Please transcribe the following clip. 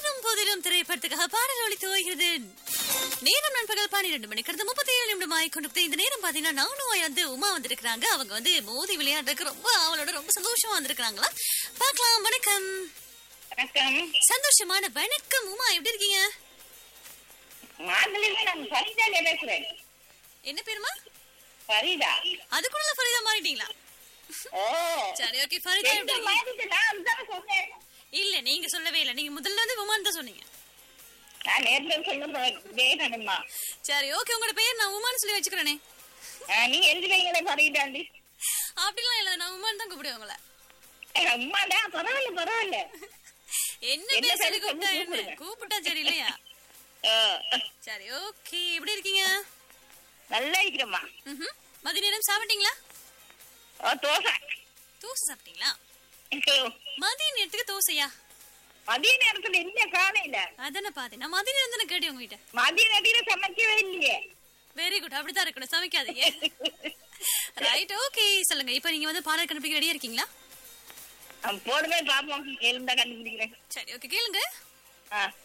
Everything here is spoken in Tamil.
ஆயிரம் போதிலும் திரைப்படத்துக்காக பாடல் ஒளி துவகிறது நேரம் நண்பகல் பன்னிரண்டு மணி கடந்த முப்பத்தி ஏழு நிமிடம் ஆயிக்கொண்டு இந்த நேரம் பாத்தீங்கன்னா நானும் வந்து உமா வந்திருக்கிறாங்க அவங்க வந்து மோதி விளையாடுறதுக்கு ரொம்ப அவளோட ரொம்ப சந்தோஷமா வந்திருக்காங்களா பார்க்கலாம் வணக்கம் வணக்கம் சந்தோஷமான வணக்கம் உமா எப்படி இருக்கீங்க மாநில நான் ஃபரிதால பேசுறேன் என்ன பேருமா ஃபரிதா அதுக்குள்ள ஃபரிதா மாறிட்டீங்களா ஓ சரி ஓகே ஃபரிதா எப்படி எங்க இருக்கீங்க மாதிரி நான் அதுதான் சொன்னேன் இல்ல நீங்க சொல்லவே இல்ல நீங்க முதல்ல வந்து உமான்னு தான் சொன்னீங்க நான் நேர்ல சொல்ல வேணுமா சரி ஓகே உங்களோட பேர் நான் உமான்னு சொல்லி வச்சுக்கிறேனே நீங்க எழுதுவீங்களே ஃபரிதாண்டி அப்படிலாம் இல்ல நான் உமான்னு தான் கூப்பிடுவேன் உங்களை அம்மாடா பரவாயில்ல பரவாயில்ல என்ன என்ன பேர் சொல்லி பேரு கூப்பிட்டா சொல்லி என்ன கூப்பிடுங்க. கூப்பிட்டா சரி இல்லையா ஓ, சரி ஓகே எப்படி இருக்கீங்க நல்லா இருக்கிறம்மா ம்ஹும். மதிய நேரம் சாப்பிட்டீங்களா ஓ தோசை தோசை சாப்பிட்டீங்களா ஓ, மதிய நேரத்துக்கு தோசையா மதிய நேரத்துல என்ன காலையில அதானே பாத்தேன் நான் மதிய நேரம் தானே கேட்டேன் உங்ககிட்ட மதிய நேரத்துல சமைக்கவே இல்லையே வெரி குட் அப்படிதான் இருக்கணும் சமைக்காதீங்க ரைட் ஓகே சொல்லுங்க இப்போ நீங்க வந்து பாடல் கண்டுபிடிக்க ரெடியா இருக்கீங்களா போடுங்க பாப்போம் எழுந்தா கண்டுபிடிக்கிறேன் சரி ஓகே கேளுங்க ஆ